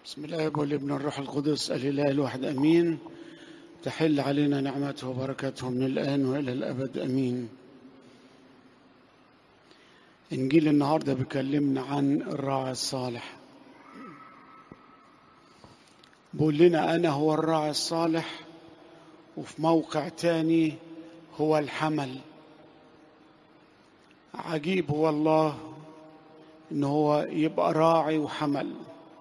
بسم الله والابن الروح القدس الاله الواحد امين تحل علينا نعمته وبركاته من الان والى الابد امين انجيل النهارده بيكلمنا عن الراعي الصالح بيقول لنا انا هو الراعي الصالح وفي موقع تاني هو الحمل عجيب هو الله ان هو يبقى راعي وحمل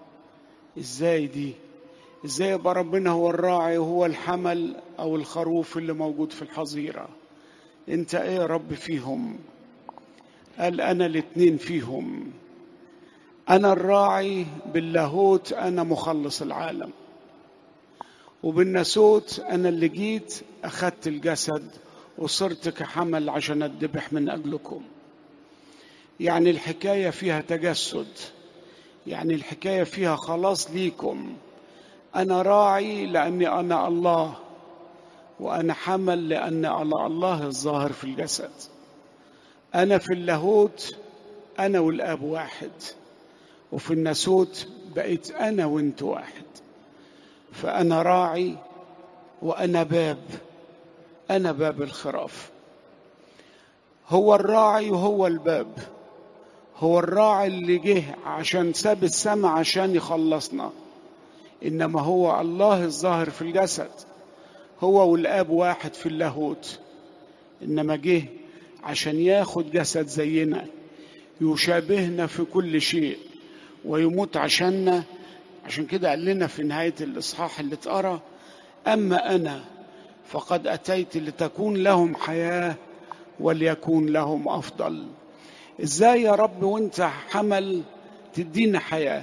ازاي دي ازاي يبقى ربنا هو الراعي وهو الحمل او الخروف اللي موجود في الحظيره انت ايه يا رب فيهم قال انا الاتنين فيهم انا الراعي باللاهوت انا مخلص العالم وبالناسوت انا اللي جيت اخدت الجسد وصرت كحمل عشان اذبح من اجلكم يعني الحكايه فيها تجسد يعني الحكايه فيها خلاص ليكم انا راعي لاني انا الله وانا حمل لان انا الله الظاهر في الجسد انا في اللاهوت انا والاب واحد وفي الناسوت بقيت انا وانت واحد فانا راعي وانا باب انا باب الخراف هو الراعي وهو الباب هو الراعي اللي جه عشان ساب السماء عشان يخلصنا انما هو الله الظاهر في الجسد هو والاب واحد في اللاهوت انما جه عشان ياخد جسد زينا يشابهنا في كل شيء ويموت عشاننا عشان كده قال لنا في نهايه الاصحاح اللي اتقرا اما انا فقد اتيت لتكون لهم حياه وليكون لهم افضل ازاي يا رب وانت حمل تدينا حياه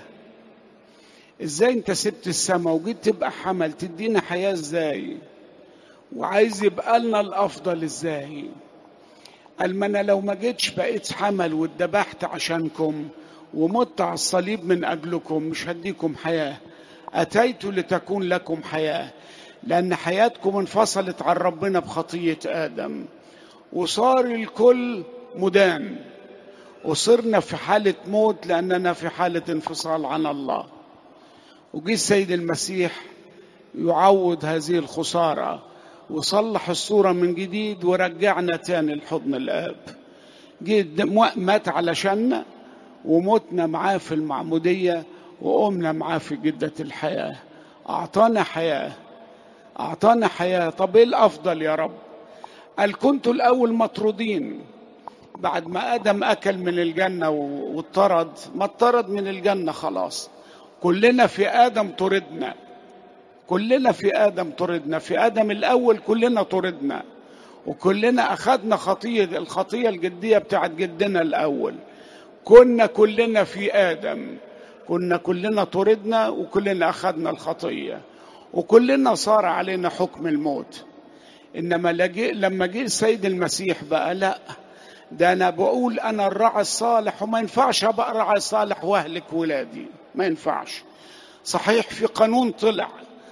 ازاي انت سبت السماء وجيت تبقى حمل تدينا حياه ازاي وعايز يبقى لنا الافضل ازاي قال ما انا لو ما جيتش بقيت حمل واتذبحت عشانكم ومت على الصليب من اجلكم مش هديكم حياه اتيت لتكون لكم حياه لان حياتكم انفصلت عن ربنا بخطيه ادم وصار الكل مدان وصرنا في حالة موت لأننا في حالة انفصال عن الله وجي السيد المسيح يعوض هذه الخسارة وصلح الصورة من جديد ورجعنا تاني لحضن الآب جه مات علشاننا ومتنا معاه في المعمودية وقمنا معاه في جدة الحياة أعطانا حياة أعطانا حياة طب إيه الأفضل يا رب قال كنتوا الأول مطرودين بعد ما ادم اكل من الجنه واطرد ما اطرد من الجنه خلاص كلنا في ادم طردنا كلنا في ادم طردنا في ادم الاول كلنا طردنا وكلنا اخذنا خطيه الخطيه الجديه بتاعت جدنا الاول كنا كلنا في ادم كنا كلنا طردنا وكلنا اخذنا الخطيه وكلنا صار علينا حكم الموت انما لما جه السيد المسيح بقى لا ده انا بقول انا الراعي الصالح وما ينفعش ابقى راعي صالح واهلك ولادي ما ينفعش صحيح في قانون طلع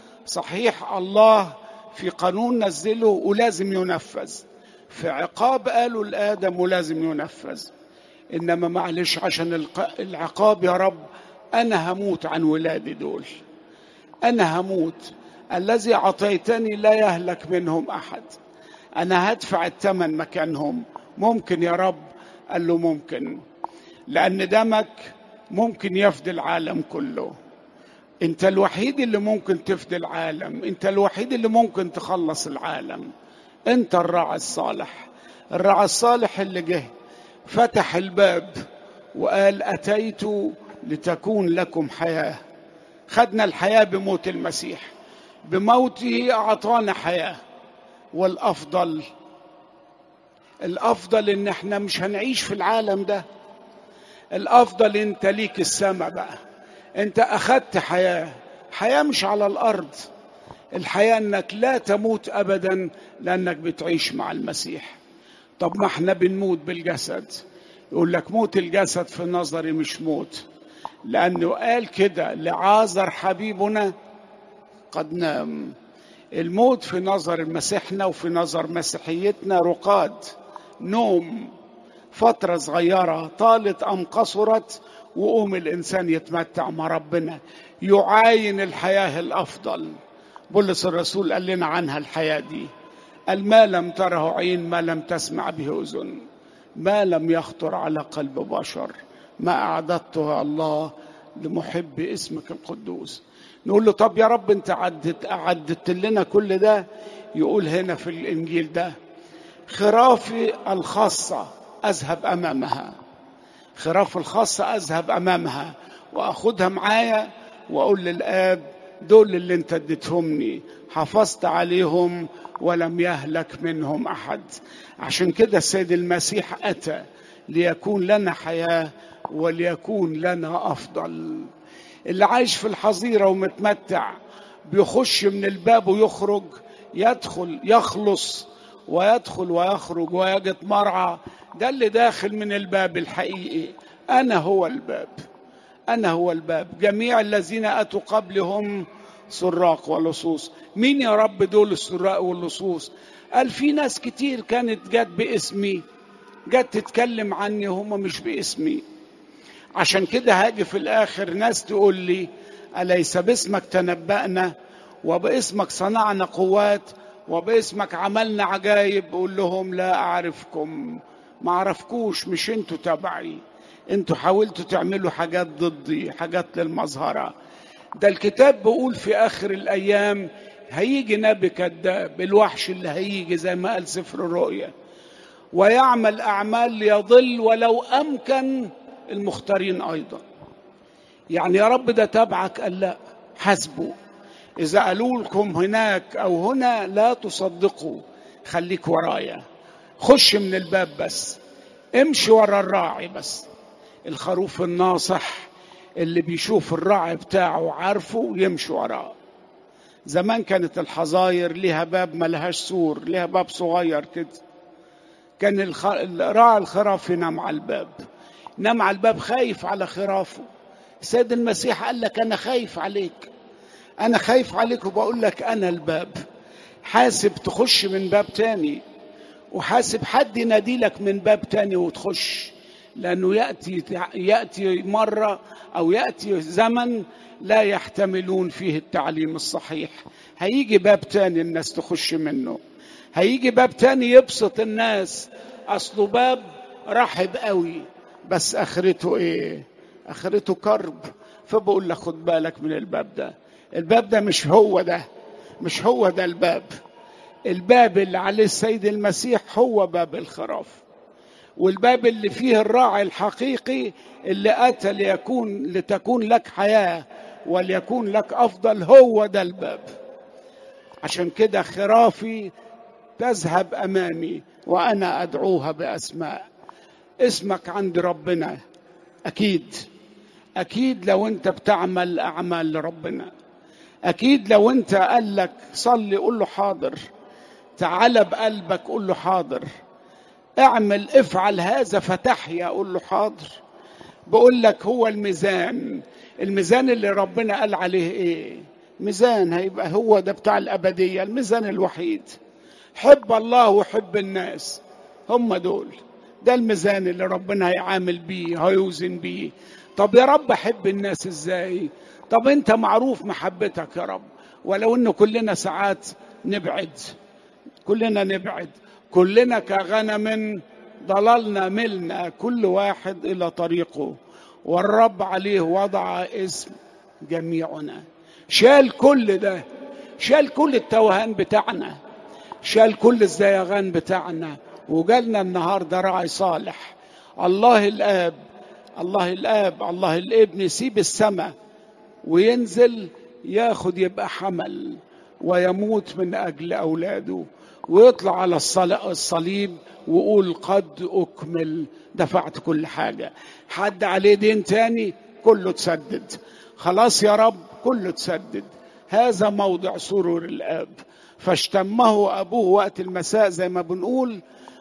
صحيح الله في قانون نزله ولازم ينفذ في عقاب قالوا لادم ولازم ينفذ انما معلش عشان العقاب يا رب انا هموت عن ولادي دول انا هموت الذي اعطيتني لا يهلك منهم احد انا هدفع الثمن مكانهم ممكن يا رب قال له ممكن لأن دمك ممكن يفدي العالم كله انت الوحيد اللي ممكن تفدي العالم انت الوحيد اللي ممكن تخلص العالم انت الراعي الصالح الراعي الصالح اللي جه فتح الباب وقال اتيت لتكون لكم حياه خدنا الحياه بموت المسيح بموته اعطانا حياه والافضل الافضل ان احنا مش هنعيش في العالم ده الافضل انت ليك السماء بقى انت اخدت حياه حياه مش على الارض الحياه انك لا تموت ابدا لانك بتعيش مع المسيح طب ما احنا بنموت بالجسد يقول لك موت الجسد في نظري مش موت لانه قال كده لعازر حبيبنا قد نام الموت في نظر مسيحنا وفي نظر مسيحيتنا رقاد نوم فترة صغيرة طالت أم قصرت وقوم الانسان يتمتع مع ربنا يعاين الحياه الافضل بولس الرسول قال لنا عنها الحياه دي قال ما لم تره عين ما لم تسمع به اذن ما لم يخطر على قلب بشر ما اعددته الله لمحب اسمك القدوس نقول له طب يا رب انت عدت عدت لنا كل ده يقول هنا في الانجيل ده خرافي الخاصه اذهب امامها خراف الخاصه اذهب امامها واخدها معايا واقول للاب دول اللي انت اديتهمني حافظت عليهم ولم يهلك منهم احد عشان كده السيد المسيح اتى ليكون لنا حياه وليكون لنا افضل اللي عايش في الحظيره ومتمتع بيخش من الباب ويخرج يدخل يخلص ويدخل ويخرج ويجد مرعى ده اللي داخل من الباب الحقيقي انا هو الباب انا هو الباب جميع الذين اتوا قبلهم سراق ولصوص مين يا رب دول السراق واللصوص قال في ناس كتير كانت جت باسمي جت تتكلم عني هم مش باسمي عشان كده هاجي في الاخر ناس تقول لي اليس باسمك تنبأنا وباسمك صنعنا قوات وباسمك عملنا عجايب اقول لهم لا اعرفكم ما اعرفكوش مش انتوا تبعي انتوا حاولتوا تعملوا حاجات ضدي حاجات للمظهره ده الكتاب بيقول في اخر الايام هيجي نبي كذاب الوحش اللي هيجي زي ما قال سفر الرؤيا ويعمل اعمال ليضل ولو امكن المختارين ايضا يعني يا رب ده تبعك قال لا حسبوا اذا قالوا لكم هناك او هنا لا تصدقوا خليك ورايا خش من الباب بس امشي ورا الراعي بس الخروف الناصح اللي بيشوف الراعي بتاعه عارفه يمشي وراه زمان كانت الحظاير ليها باب ملهاش سور ليها باب صغير كده كان الخ... راعي الخراف ينام على الباب نام على الباب خايف على خرافه السيد المسيح قال لك انا خايف عليك انا خايف عليك وبقول لك انا الباب حاسب تخش من باب تاني وحاسب حد ينادي لك من باب تاني وتخش لانه ياتي ياتي مره او ياتي زمن لا يحتملون فيه التعليم الصحيح هيجي باب تاني الناس تخش منه هيجي باب تاني يبسط الناس اصله باب رحب قوي بس اخرته ايه اخرته كرب فبقول لك خد بالك من الباب ده الباب ده مش هو ده مش هو ده الباب الباب اللي عليه السيد المسيح هو باب الخراف والباب اللي فيه الراعي الحقيقي اللي اتى ليكون لتكون لك حياه وليكون لك افضل هو ده الباب عشان كده خرافي تذهب امامي وانا ادعوها باسماء اسمك عند ربنا اكيد اكيد لو انت بتعمل اعمال لربنا اكيد لو انت قال لك صلي قول له حاضر تعال بقلبك قول له حاضر اعمل افعل هذا فتحيا قول له حاضر بقول لك هو الميزان الميزان اللي ربنا قال عليه ايه ميزان هيبقى هو ده بتاع الابديه الميزان الوحيد حب الله وحب الناس هم دول ده الميزان اللي ربنا هيعامل بيه هيوزن بيه طب يا رب احب الناس ازاي طب انت معروف محبتك يا رب ولو ان كلنا ساعات نبعد كلنا نبعد كلنا كغنم ضللنا ملنا كل واحد الى طريقه والرب عليه وضع اسم جميعنا شال كل ده شال كل التوهان بتاعنا شال كل الزيغان بتاعنا وجالنا النهارده راعي صالح الله الاب الله الاب الله الابن يسيب السماء وينزل ياخد يبقى حمل ويموت من اجل اولاده ويطلع على الصليب ويقول قد اكمل دفعت كل حاجه حد عليه دين تاني كله تسدد خلاص يا رب كله تسدد هذا موضع سرور الاب فاشتمه ابوه وقت المساء زي ما بنقول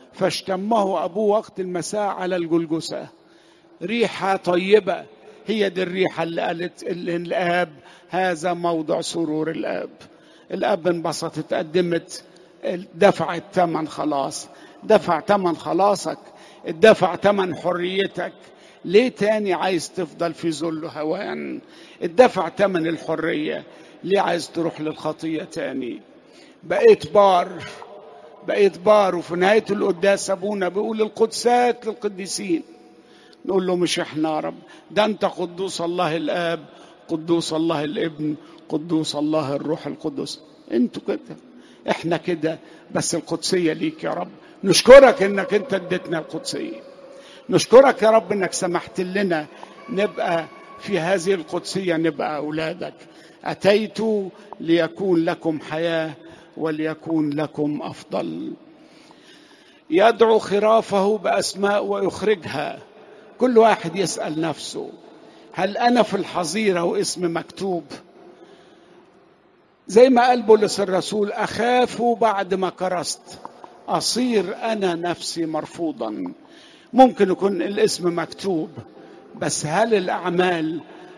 فاشتمه ابوه وقت المساء على الجلجسه ريحه طيبه هي دي الريحه اللي قالت اللي الاب هذا موضع سرور الاب الاب انبسطت قدمت دفع الثمن خلاص دفع ثمن خلاصك الدفع ثمن حريتك ليه تاني عايز تفضل في ذل هوان الدفع ثمن الحرية ليه عايز تروح للخطية تاني بقيت بار بقيت بار وفي نهاية القداس أبونا بيقول القدسات للقديسين نقول له مش احنا يا رب ده انت قدوس الله الاب قدوس الله الابن قدوس الله الروح القدس انتوا كده احنا كده بس القدسية ليك يا رب نشكرك انك انت اديتنا القدسية نشكرك يا رب انك سمحت لنا نبقى في هذه القدسية نبقى أولادك أتيت ليكون لكم حياة وليكون لكم أفضل يدعو خرافه بأسماء ويخرجها كل واحد يسأل نفسه هل أنا في الحظيرة واسم مكتوب زي ما قال بولس الرسول أخاف بعد ما كرست أصير أنا نفسي مرفوضا ممكن يكون الاسم مكتوب بس هل الأعمال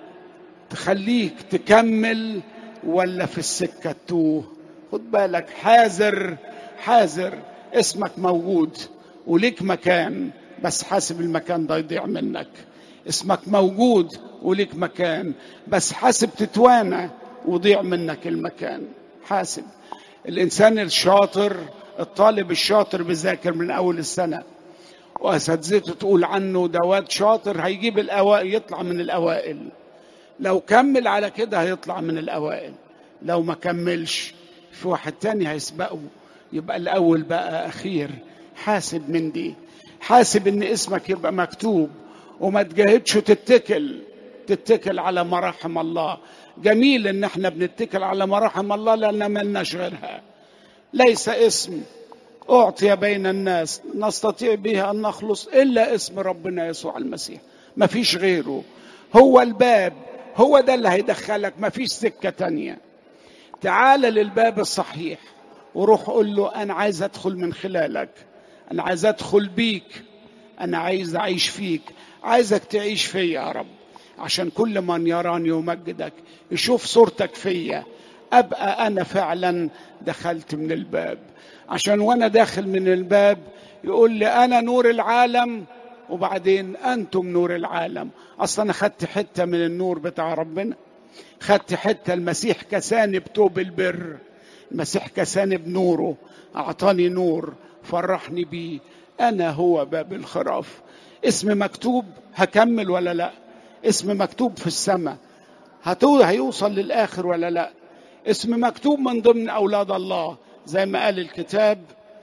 تخليك تكمل ولا في السكة تتوه خد بالك حاذر حاذر اسمك موجود وليك مكان بس حاسب المكان ده يضيع منك اسمك موجود وليك مكان بس حاسب تتوانى وضيع منك المكان حاسب الانسان الشاطر الطالب الشاطر بيذاكر من اول السنه واساتذته تقول عنه ده واد شاطر هيجيب الاوائل يطلع من الاوائل لو كمل على كده هيطلع من الاوائل لو ما كملش في واحد تاني هيسبقه يبقى الاول بقى اخير حاسب من دي حاسب ان اسمك يبقى مكتوب وما تجاهدش تتكل تتكل على مراحم الله جميل ان احنا بنتكل على مراحم الله لان ملناش غيرها ليس اسم اعطي بين الناس نستطيع به ان نخلص الا اسم ربنا يسوع المسيح ما فيش غيره هو الباب هو ده اللي هيدخلك ما فيش سكه تانيه تعال للباب الصحيح وروح قول له انا عايز ادخل من خلالك انا عايز ادخل بيك انا عايز اعيش فيك عايزك تعيش فيا يا رب عشان كل من يراني يمجدك يشوف صورتك فيا ابقى انا فعلا دخلت من الباب عشان وانا داخل من الباب يقول لي انا نور العالم وبعدين انتم نور العالم اصلا انا خدت حته من النور بتاع ربنا خدت حته المسيح كساني بتوب البر المسيح كساني بنوره اعطاني نور فرحني بيه انا هو باب الخراف اسم مكتوب هكمل ولا لا اسم مكتوب في السماء هيوصل للاخر ولا لا اسم مكتوب من ضمن اولاد الله زي ما قال الكتاب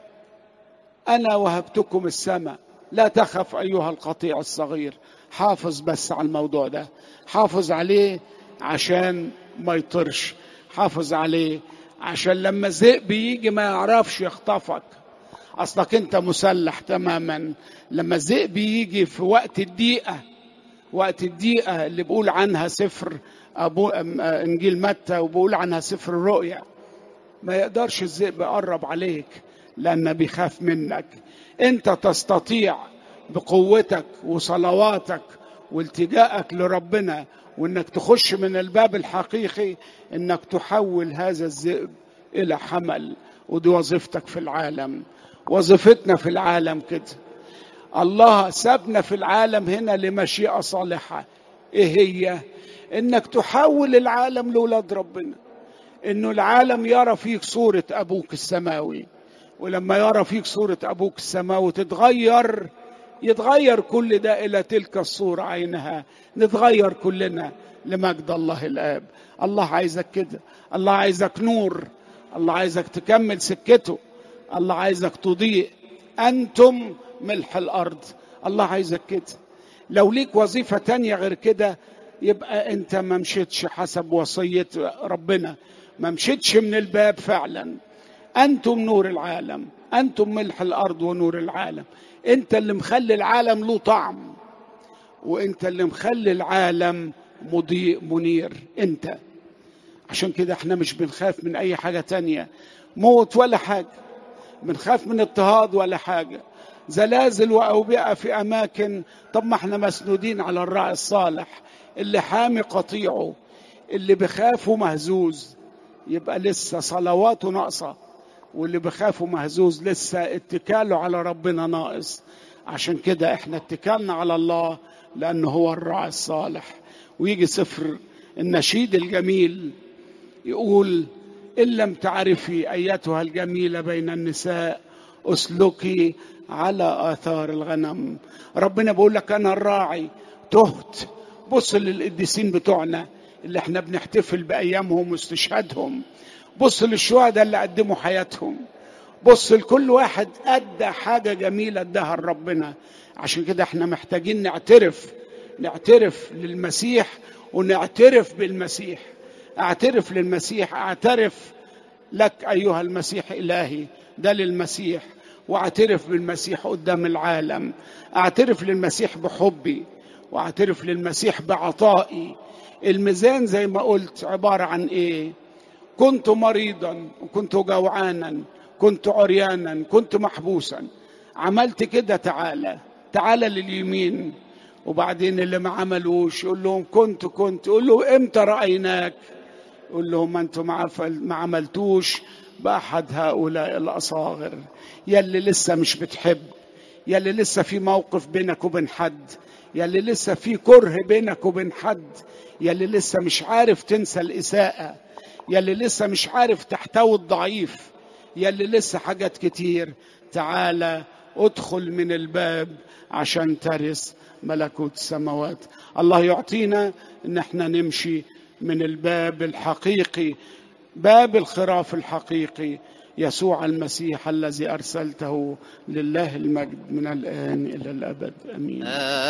انا وهبتكم السماء لا تخف ايها القطيع الصغير حافظ بس على الموضوع ده حافظ عليه عشان ما يطرش حافظ عليه عشان لما الذئب يجي ما يعرفش يخطفك اصلك انت مسلح تماما لما الذئب يجي في وقت الضيقه وقت الضيقه اللي بقول عنها سفر ابو انجيل متى وبقول عنها سفر الرؤيا ما يقدرش الذئب يقرب عليك لان بيخاف منك انت تستطيع بقوتك وصلواتك والتجائك لربنا وانك تخش من الباب الحقيقي انك تحول هذا الذئب الى حمل ودي وظيفتك في العالم وظيفتنا في العالم كده الله سابنا في العالم هنا لمشيئه صالحه ايه هي انك تحول العالم لاولاد ربنا انه العالم يرى فيك صوره ابوك السماوي ولما يرى فيك صوره ابوك السماوي تتغير يتغير كل ده الى تلك الصوره عينها نتغير كلنا لمجد الله الاب الله عايزك كده الله عايزك نور الله عايزك تكمل سكته الله عايزك تضيء انتم ملح الارض الله عايزك كده لو ليك وظيفه تانية غير كده يبقى انت ما مشيتش حسب وصيه ربنا ما مشيتش من الباب فعلا انتم نور العالم انتم ملح الارض ونور العالم انت اللي مخلي العالم له طعم وانت اللي مخلي العالم مضيء منير انت عشان كده احنا مش بنخاف من اي حاجة تانية موت ولا حاجة بنخاف من اضطهاد ولا حاجة زلازل وأوبئة في أماكن طب ما احنا مسنودين على الراعي الصالح اللي حامي قطيعه اللي بخافه مهزوز يبقى لسه صلواته ناقصة واللي بخافه مهزوز لسه اتكاله على ربنا ناقص عشان كده احنا اتكالنا على الله لأنه هو الراعي الصالح ويجي سفر النشيد الجميل يقول إن لم تعرفي أيتها الجميلة بين النساء اسلكي على آثار الغنم ربنا بيقول لك أنا الراعي تهت بص للقديسين بتوعنا اللي احنا بنحتفل بأيامهم واستشهادهم بص للشهداء اللي قدموا حياتهم بص لكل واحد أدى حاجة جميلة اداها لربنا عشان كده احنا محتاجين نعترف نعترف للمسيح ونعترف بالمسيح اعترف للمسيح اعترف لك ايها المسيح الهي ده للمسيح واعترف بالمسيح قدام العالم اعترف للمسيح بحبي واعترف للمسيح بعطائي الميزان زي ما قلت عباره عن ايه كنت مريضا وكنت جوعانا كنت عريانا كنت محبوسا عملت كده تعالى تعالى لليمين وبعدين اللي ما عملوش يقول لهم كنت كنت يقول له امتى رايناك يقول لهم ما انتم ما عملتوش باحد هؤلاء الاصاغر يلي لسه مش بتحب يلي لسه في موقف بينك وبين حد يلي لسه في كره بينك وبين حد يلي لسه مش عارف تنسى الاساءه يلي لسه مش عارف تحتوي الضعيف يلي لسه حاجات كتير تعالى ادخل من الباب عشان ترث ملكوت السماوات الله يعطينا ان احنا نمشي من الباب الحقيقي باب الخراف الحقيقي يسوع المسيح الذي ارسلته لله المجد من الان الى الابد امين